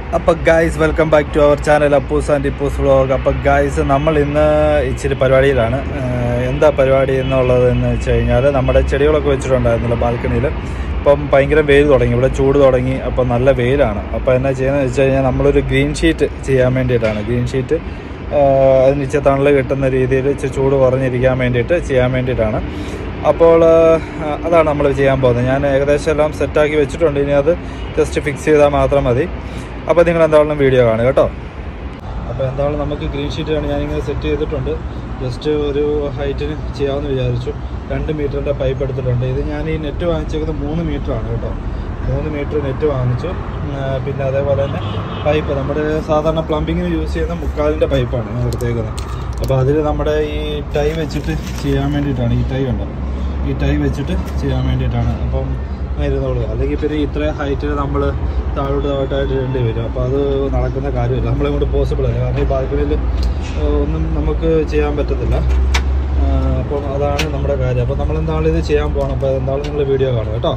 അപ്പോൾ guys welcome back to our channel Appus and Ippus vlog അപ്പോൾ guys നമ്മൾ ഇന്ന് ഇച്ചിരി പരിപാടിയിലാണ് ഏഹ് എന്താ പരിപാടി എന്നുള്ളത് എന്ന് വെച്ച് കഴിഞ്ഞാൽ നമ്മുടെ ചെടികളൊക്കെ വെച്ചിട്ടുണ്ടായിരുന്നല്ലോ ബാൽക്കണിയിൽ ഇപ്പം ഭയങ്കര വെയിൽ തുടങ്ങി ഇവിടെ ചൂട് തുടങ്ങി അപ്പോൾ നല്ല വെയിലാണ് അപ്പോൾ എന്നാ ചെയ്യുന്നത് വെച്ച് കഴിഞ്ഞാൽ നമ്മളൊരു ഗ്രീൻ ഷീറ്റ് ചെയ്യാൻ വേണ്ടിയിട്ടാണ് ഗ്രീൻ ഷീറ്റ് അതിന് ഇച്ചിരി തണൽ കിട്ടുന്ന രീതിയിൽ ഇച്ചിരി ചൂട് കുറഞ്ഞിരിക്കാൻ വേണ്ടിയിട്ട് ചെയ്യാൻ വേണ്ടിയിട്ടാണ് അപ്പോൾ ആ, അതാണ് നമ്മൾ ചെയ്യാൻ പോകുന്നത് ഞാൻ ഏകദേശം എല്ലാം സെറ്റാക്കി വെച്ചിട്ടുണ്ട് ഇനി അത് ജസ്റ്റ് ഫിക്സ് ചെയ്താൽ മാത്രം മതി അപ്പോൾ നിങ്ങൾ എന്തായാലും വീഡിയോ കാണുക കേട്ടോ അപ്പോൾ എന്തായാലും നമുക്ക് ഗ്രീൻ ഷീറ്റാണ് ഞാനിങ്ങനെ സെറ്റ് ചെയ്തിട്ടുണ്ട് ജസ്റ്റ് ഒരു ഹൈറ്റിന് ചെയ്യാമെന്ന് വിചാരിച്ചു രണ്ട് മീറ്ററിൻ്റെ പൈപ്പ് എടുത്തിട്ടുണ്ട് ഇത് ഞാൻ ഈ നെറ്റ് വാങ്ങിച്ചേക്കുന്നത് മൂന്ന് മീറ്ററാണ് കേട്ടോ മൂന്ന് മീറ്റർ നെറ്റ് വാങ്ങിച്ചു ആ, പിന്നെ അതേപോലെ തന്നെ പൈപ്പ് നമ്മുടെ സാധാരണ പ്ലംബിങ്ങിന് യൂസ് ചെയ്യുന്ന മുക്കാലിൻ്റെ പൈപ്പാണ് ഞാൻ എടുത്തേക്കുന്നത് അപ്പോൾ അതിൽ നമ്മുടെ ഈ ടൈ വെച്ചിട്ട് ചെയ്യാൻ വേണ്ടിയിട്ടാണ് ഈ ടൈ ഉണ്ടോ ഈ ടൈ വെച്ചിട്ട് ചെയ്യാൻ വേണ്ടിയിട്ടാണ് അപ്പം ഇരുന്നോളൂ അല്ലെങ്കിൽ പിന്നെ ഇത്ര ഹൈറ്റിൽ നമ്മൾ താഴോട്ട് താഴോട്ടായിട്ട് ഇടേണ്ടി വരും അപ്പോൾ അത് നടക്കുന്ന കാര്യമില്ല നമ്മളെ കൊണ്ട് പോസിബിൾ അല്ല കാരണം ഈ ബാൽക്കണിയിൽ ഒന്നും നമുക്ക് ചെയ്യാൻ പറ്റത്തില്ല ആ, അപ്പം അതാണ് നമ്മുടെ കാര്യം അപ്പോൾ നമ്മൾ എന്താണെങ്കിലും ഇത് ചെയ്യാൻ പോകണം അപ്പോൾ എന്താണെങ്കിലും നിങ്ങൾ വീഡിയോ കാണും കേട്ടോ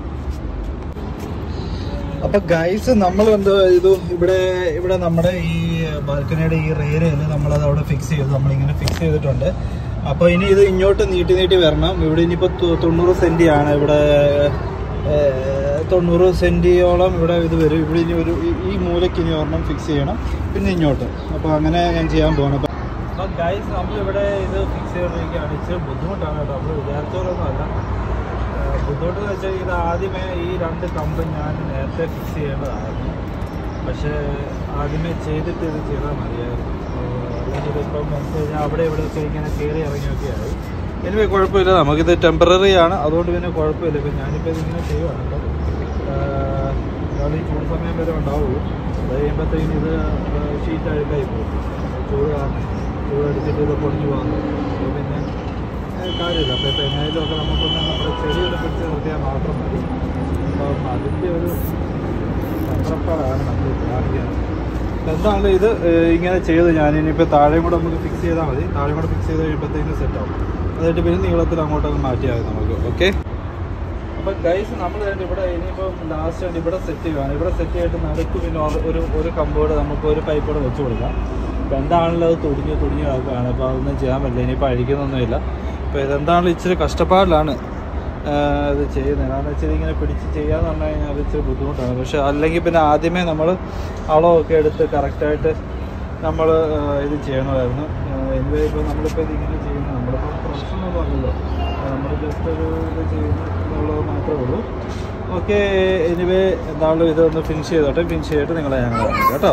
അപ്പൊ ഗൈസ് നമ്മൾ എന്തോ ഇത് ഇവിടെ ഇവിടെ നമ്മുടെ ഈ ബാൽക്കണിയുടെ ഈ റേരയിൽ നമ്മളത് അവിടെ ഫിക്സ് ചെയ്തു നമ്മളിങ്ങനെ ഫിക്സ് ചെയ്തിട്ടുണ്ട് അപ്പൊ ഇനി ഇത് ഇങ്ങോട്ട് നീട്ടി നീട്ടി വരണം ഇവിടെ ഇനിയിപ്പോ തൊ- തൊണ്ണൂറ് സെന്റി ആണ് ഇവിടെ ഏർ, തൊണ്ണൂറ് സെന്റിയോളം ഇവിടെ ഇത് വരും ഇവിടെ ഇനി ഒരു ഈ- ഈ മൂലയ്ക്ക് ഇനി ഒരെണ്ണം ഫിക്സ് ചെയ്യണം പിന്നെ ഇങ്ങോട്ട് അപ്പൊ അങ്ങനെ ഞാൻ ചെയ്യാൻ പോകണം അപ്പൊ ഗൈസ് നമ്മളിവിടെ ഇത് ഫിക്സ് ചെയ്തിരിക്കുകയാണ് ഇച്ചിരി ബുദ്ധിമുട്ടാണ് കേട്ടോ നമ്മൾ വിചാരിച്ചോളൊന്നും അല്ല ഏഹ് ബുദ്ധിമുട്ടെന്ന് വെച്ചാൽ ഇത് ആദ്യമേ ഈ രണ്ട് കമ്പ് ഞാൻ നേരത്തെ ഫിക്സ് ചെയ്യേണ്ടതായിരുന്നു പക്ഷേ ആദ്യമേ ചെയ്തിട്ട് ഇത് ചെയ്താൽ മതിയായിരുന്നു ഏഹ് അല്ലെങ്കിൽ ഇപ്പം വെച്ച് കഴിഞ്ഞാൽ അവിടെ ഇവിടെയൊക്കെ ഇങ്ങനെ കയറി ഇറങ്ങിയൊക്കെ ആയി എനിവേ കുഴപ്പമില്ല നമുക്കിത് ടെമ്പററി ആണ് അതുകൊണ്ട് പിന്നെ കുഴപ്പമില്ല ഇപ്പം ഞാനിപ്പോൾ ഇതിങ്ങനെ ചെയ്യുവാണ് കേട്ടോ ഏഹ് ഇയാൾ ഈ ചൂട് സമയം വരെ ഉണ്ടാവുള്ളൂ അത് കഴിയുമ്പോഴത്തേക്കും ഇത് ഷീറ്റ് അഴുക്കായി പോകും ചൂട് കാരണം ചൂട് അടിച്ചിട്ട് ഇത് പൊടിഞ്ഞു പോകുന്നു അപ്പോൾ പിന്നെ ഏഹ് കാര്യമില്ല അപ്പോൾ ഇപ്പോൾ എങ്ങനെയും ഒക്കെ നമുക്കൊന്ന് നമ്മുടെ ചെടിയൊക്കെ പിടിച്ച് നിർത്തിയാൽ മാത്രം മതി അപ്പം അതിൻ്റെ ഒരു തന്ത്രപ്പാടാണ് നമ്മൾ കാണിക്കുന്നത് അപ്പോൾ എന്താണെങ്കിലും ഇത് ഏഹ് ഇങ്ങനെ ചെയ്ത് ഞാൻ ഇനിയിപ്പോൾ താഴെയും കൂടെ നമുക്ക് ഫിക്സ് ചെയ്താൽ മതി താഴെയും കൂടെ ഫിക്സ് ചെയ്ത് കഴിയുമ്പോഴത്തേക്കും സെറ്റ് ആവും അതായിട്ട് പിന്നെ നീളത്തിൽ അങ്ങോട്ടൊക്കെ മാറ്റിയാൽ മതി നമുക്ക് ഓക്കെ അപ്പം ഗൈസ് നമ്മൾ തന്നെ ഇവിടെ ഇനിയിപ്പം ലാസ്റ്റ് ആയിട്ട് ഇവിടെ സെറ്റ് ചെയ്യുകയാണ് ഇവിടെ സെറ്റ് ചെയ്തിട്ട് നടുക്ക് പിന്നെ ഒരു- ഒരു ഒരു കമ്പോട് നമുക്ക് ഒരു പൈപ്പ് കൂടെ വെച്ച് കൊടുക്കാം അപ്പം എന്താണല്ലോ അത് തുടിഞ്ഞ് തുടിഞ്ഞ് കിടക്കുകയാണ് അപ്പോൾ അതൊന്നും ചെയ്യാൻ പറ്റില്ല ഇനിയിപ്പോൾ അഴിക്കുന്നൊന്നുമില്ല അപ്പോൾ ഇതെന്താണല്ലോ ഇച്ചിരി കഷ്ടപ്പാടിലാണ് ആഹ് ഇത് ചെയ്യുന്നത് കാരണം വെച്ചാൽ ഇങ്ങനെ പിടിച്ച് ചെയ്യാന്ന് പറഞ്ഞു കഴിഞ്ഞാൽ അത് ഇച്ചിരി ബുദ്ധിമുട്ടാണ് പക്ഷെ അല്ലെങ്കിൽ പിന്നെ ആദ്യമേ നമ്മൾ അളവൊക്കെ എടുത്ത് കറക്റ്റായിട്ട് നമ്മൾ ഇത് ചെയ്യണമായിരുന്നു എനിവേ ഇപ്പോൾ നമ്മളിപ്പോൾ ഇതിങ്ങനെ ചെയ്യുന്നത് നമ്മളിപ്പോൾ പ്രൊഫഷണൽ അല്ലല്ലോ നമ്മൾ ജസ്റ്റ് ഒരു ഇത് ചെയ്യുന്നു എന്നുള്ളത് മാത്രമേ ഉള്ളൂ ഓക്കെ എനിവേ എന്താണല്ലോ ഇതൊന്ന് ഫിനിഷ് ചെയ്തോട്ടെ ഫിനിഷ് ചെയ്തിട്ട് നിങ്ങളെ ഞങ്ങൾ കാണിക്കാം കേട്ടോ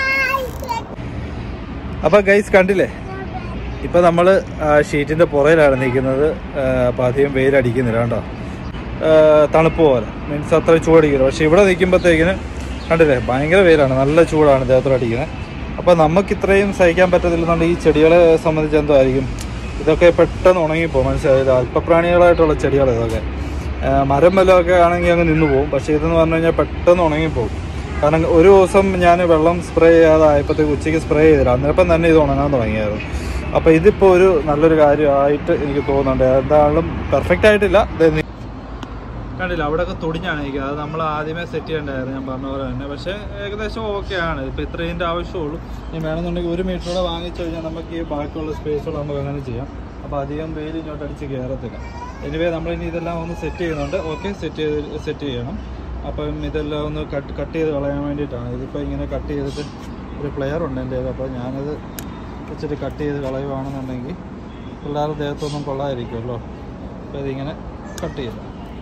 അപ്പോൾ ഗൈസ് കണ്ടില്ലേ ഇപ്പം നമ്മൾ ഷീറ്റിൻ്റെ പുറയിലാണ് നിൽക്കുന്നത് അപ്പോൾ അധികം വെയിലടിക്കുന്നില്ല കേട്ടോ ആ, തണുപ്പ് പോലെ മീൻസ് അത്ര ചൂടടിക്കില്ല പക്ഷേ ഇവിടെ നിൽക്കുമ്പോഴത്തേക്കിന് കണ്ടില്ലേ ഭയങ്കര വെയിലാണ് നല്ല ചൂടാണ് ദേഹത്തോട് അടിക്കുന്നത് അപ്പോൾ നമുക്ക് ഇത്രയും സഹിക്കാൻ പറ്റത്തില്ലെന്നുണ്ട് ഈ ചെടികളെ സംബന്ധിച്ച് എന്തോ ആയിരിക്കും ഇതൊക്കെ പെട്ടെന്ന് ഉണങ്ങിപ്പോകും മനസ്സിലായത് അല്പപ്രാണികളായിട്ടുള്ള ചെടികൾ ഇതൊക്കെ ആ, മരം വല്ലതൊക്കെ ആണെങ്കിൽ അങ്ങ് നിന്ന് പോകും പക്ഷേ ഇതെന്ന് പറഞ്ഞു കഴിഞ്ഞാൽ പെട്ടെന്ന് ഉണങ്ങിപ്പോകും കാരണം ഒരു ദിവസം ഞാൻ വെള്ളം സ്പ്രേ ചെയ്യാതെ ആയപ്പോഴത്തേക്ക് ഉച്ചയ്ക്ക് സ്പ്രേ ചെയ്തില്ല അന്നേരം തന്നെ ഇത് ഉണങ്ങാൻ തുടങ്ങിയായിരുന്നു അപ്പോൾ ഇതിപ്പോൾ ഒരു നല്ലൊരു കാര്യമായിട്ട് എനിക്ക് തോന്നുന്നുണ്ട് എന്തായാലും പെർഫെക്റ്റ് ആയിട്ടില്ല ദേ നി- കണ്ടില്ല അവിടെയൊക്കെ തുടിഞ്ഞാണ് ഇരിക്കുന്നത് അത് നമ്മൾ ആദ്യമേ സെറ്റ് ചെയ്യേണ്ടായിരുന്നു ഞാൻ പറഞ്ഞ പോലെ തന്നെ പക്ഷേ ഏകദേശം ഓക്കെ ആണ് ഇപ്പോൾ ഇത്രതിൻ്റെ ആവശ്യമുള്ളൂ ഇനി വേണമെന്നുണ്ടെങ്കിൽ ഒരു മീറ്റർ കൂടെ വാങ്ങിച്ചു കഴിഞ്ഞാൽ നമുക്ക് ഈ ബാക്കിയുള്ള സ്പേസുകൾ നമുക്ക് അങ്ങനെ ചെയ്യാം അപ്പോൾ അധികം വെയിൽ ഇങ്ങോട്ട് അടിച്ച് കയറത്തില്ല എനിവേ നമ്മളിനി ഇതെല്ലാം ഒന്ന് സെറ്റ് ചെയ്യുന്നുണ്ട് ഓക്കെ സെറ്റ് ചെയ്ത് സെറ്റ് ചെയ്യണം അപ്പം ഇതെല്ലാം ഒന്ന് കട്ട് കട്ട് ചെയ്ത് കളയാൻ വേണ്ടിയിട്ടാണ് ഇതിപ്പോൾ ഇങ്ങനെ കട്ട് ചെയ്തിട്ട് ഒരു പ്ലെയർ ഉണ്ട് എൻ്റെ കയ്യിൽ അപ്പോൾ ഞാനത് വെച്ചിട്ട് കട്ട് ചെയ്ത് കളയുവാണെന്നുണ്ടെങ്കിൽ പിള്ളേരുടെ ദേഹത്തൊന്നും കൊള്ളാതിരിക്കുമല്ലോ അപ്പോൾ ഇതിങ്ങനെ കട്ട് ചെയ്തു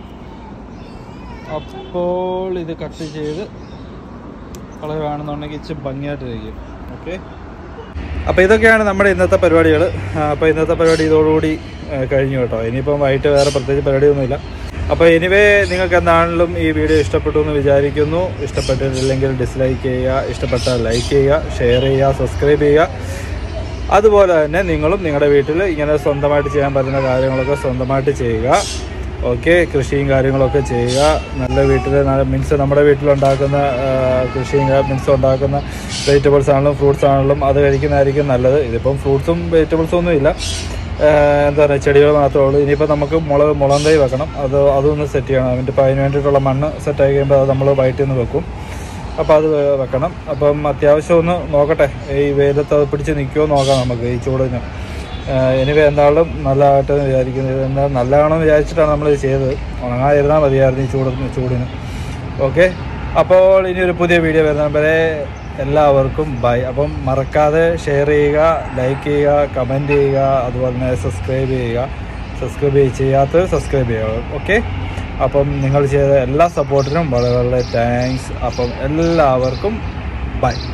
അപ്പോൾ ഇത് കട്ട് ചെയ്ത് കളയുകയാണെന്നുണ്ടെങ്കിൽ ഇച്ചിരി ഭംഗിയായിട്ടിരിക്കും ഓക്കെ അപ്പോൾ ഇതൊക്കെയാണ് നമ്മുടെ ഇന്നത്തെ പരിപാടികൾ അപ്പോൾ ഇന്നത്തെ പരിപാടി ഇതോടുകൂടി ആ, കഴിഞ്ഞു കേട്ടോ ഇനിയിപ്പം വൈകിട്ട് വേറെ പ്രത്യേകിച്ച് പരിപാടിയൊന്നുമില്ല അപ്പോൾ എനിവേ നിങ്ങൾക്ക് എന്താണെങ്കിലും ഈ വീഡിയോ ഇഷ്ടപ്പെട്ടു എന്ന് വിചാരിക്കുന്നു ഇഷ്ടപ്പെട്ടിട്ടില്ലെങ്കിൽ ഡിസ്ലൈക്ക് ചെയ്യുക ഇഷ്ടപ്പെട്ടാൽ ലൈക്ക് ചെയ്യുക ഷെയർ ചെയ്യുക സബ്സ്ക്രൈബ് ചെയ്യുക അതുപോലെ തന്നെ നിങ്ങളും നിങ്ങളുടെ വീട്ടിൽ ഇങ്ങനെ സ്വന്തമായിട്ട് ചെയ്യാൻ പറ്റുന്ന കാര്യങ്ങളൊക്കെ സ്വന്തമായിട്ട് ചെയ്യുക ഓക്കെ കൃഷിയും കാര്യങ്ങളൊക്കെ ചെയ്യുക നല്ല വീട്ടിൽ മീൻസ് നമ്മുടെ വീട്ടിലുണ്ടാക്കുന്ന ആ, കൃഷിയും മീൻസ് ഉണ്ടാക്കുന്ന വെജിറ്റബിൾസ് ആണെങ്കിലും ഫ്രൂട്ട്സ് ആണെങ്കിലും അത് കഴിക്കുന്നതായിരിക്കും നല്ലത് ഇതിപ്പം ഫ്രൂട്ട്സും വെജിറ്റബിൾസും ഒന്നും ഇല്ല ആ, എന്താ പറയുക ചെടികൾ മാത്രമേ ഉള്ളൂ ഇനിയിപ്പോൾ നമുക്ക് മുളക് മുളം തൈ വെക്കണം അത് അതൊന്ന് സെറ്റ് ചെയ്യണം അതിൻ്റെ ഇപ്പോൾ അതിന് വേണ്ടിയിട്ടുള്ള മണ്ണ് സെറ്റ് ആയി കഴിയുമ്പോൾ അത് നമ്മൾ വയറ്റിൽ നിന്ന് വെക്കും അപ്പോൾ അത് വെ- വെക്കണം അപ്പം അത്യാവശ്യം ഒന്ന് നോക്കട്ടെ ഈ വെയിലത്ത് അത് പിടിച്ച് നിൽക്കുമോ നോക്കാം നമുക്ക് ഈ ചൂടിന് എനിക്ക് എന്തായാലും നല്ലതായിട്ട് വിചാരിക്കുന്നത് എന്താ നല്ലതാണെന്ന് വിചാരിച്ചിട്ടാണ് നമ്മൾ ഇത് ചെയ്തത് ഉണങ്ങാതിരുന്നാൽ മതിയായിരുന്നു ഈ ചൂട് ചൂടിന് ഓക്കെ അപ്പോൾ ഇനി ഒരു പുതിയ വീഡിയോ വരുന്ന വരെ എല്ലാവർക്കും ബൈ അപ്പം മറക്കാതെ ഷെയർ ചെയ്യുക ലൈക്ക് ചെയ്യുക കമൻറ്റ് ചെയ്യുക അതുപോലെ തന്നെ സബ്സ്ക്രൈബ് ചെയ്യുക സബ്സ്ക്രൈബ് ചെയ്യാത്തവർ സബ്സ്ക്രൈബ് ചെയ്യുക ഓക്കെ അപ്പം നിങ്ങൾ ചെയ്ത എല്ലാ സപ്പോർട്ടിനും വളരെ വളരെ താങ്ക്സ് അപ്പം എല്ലാവർക്കും ബൈ